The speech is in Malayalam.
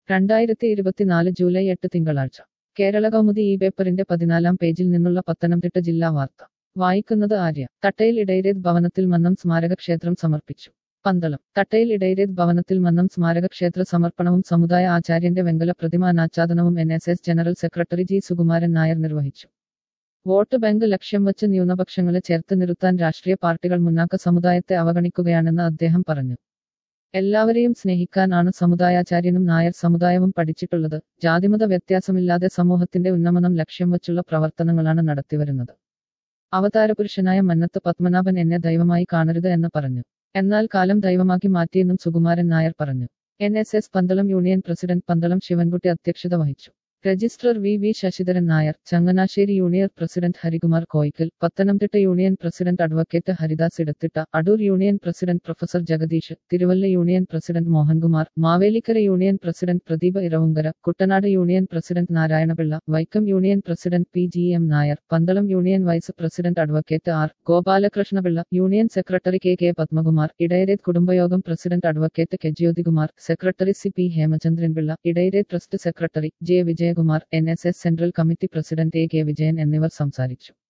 രണ്ടായിരത്തി ഇരുപത്തിനാല് ജൂലൈ എട്ട് തിങ്കളാഴ്ച കേരള കൗമുദി ഈ പേപ്പറിന്റെ പതിനാലാം പേജിൽ നിന്നുള്ള പത്തനംതിട്ട ജില്ലാ വാർത്ത വായിക്കുന്നത് ആര്യ തട്ടയിൽ ഇടൈരേത് ഭവനത്തിൽ മന്നം സ്മാരക ക്ഷേത്രം സമർപ്പിച്ചു പന്തളം തട്ടയിൽ ഇടൈരേത് ഭവനത്തിൽ മന്നം സ്മാരക ക്ഷേത്ര സമർപ്പണവും സമുദായ ആചാര്യന്റെ വെങ്കല പ്രതിമ അനാച്ഛാദനവും N S S general secretary G Sukumaran Nair നിർവഹിച്ചു വോട്ട് ബാങ്ക് ലക്ഷ്യം വച്ച് ന്യൂനപക്ഷങ്ങളെ ചേർത്ത് നിർത്താൻ രാഷ്ട്രീയ പാർട്ടികൾ മുന്നാക്ക സമുദായത്തെ അവഗണിക്കുകയാണെന്ന് അദ്ദേഹം പറഞ്ഞു എല്ലാവരെയും സ്നേഹിക്കാനാണ് സമുദായാചാര്യനും നായർ സമുദായവും പഠിച്ചിട്ടുള്ളത് ജാതിമത വ്യത്യാസമില്ലാതെ സമൂഹത്തിന്റെ ഉന്നമനം ലക്ഷ്യം വച്ചുള്ള പ്രവർത്തനങ്ങളാണ് നടത്തിവരുന്നത് അവതാരപുരുഷനായ മന്നത്ത് പത്മനാഭൻ എന്നെ ദൈവമായി കാണരുത് എന്ന് പറഞ്ഞു എന്നാൽ കാലം ദൈവമാക്കി മാറ്റിയെന്നും സുകുമാരൻ നായർ പറഞ്ഞു N S S Pandalam union president Pandalam Sivankutty അധ്യക്ഷത വഹിച്ചു registrar V V Sasidharan Nair Changanassery union president Harikumar Koickal Pathanamthitta union president advocate Haridas Edathitta Adoor union president professor Jagadeesh Thiruvalla union president Mohankumar Mavelikkara union president Pradeep Iravunkara Kuttanad union president Narayanapillai Vaikom union president P G M Nair Pandalam union vice president advocate R Gopalakrishnapillai union secretary K K Padmakumar Idayareth കുടുംബയോഗം president advocate K Jyothikumar secretary C P Hemachandranpillai Idayareth trust secretary J Vijayakumar N S S central committee president A K Vijayan എന്നിവർ സംസാരിച്ചു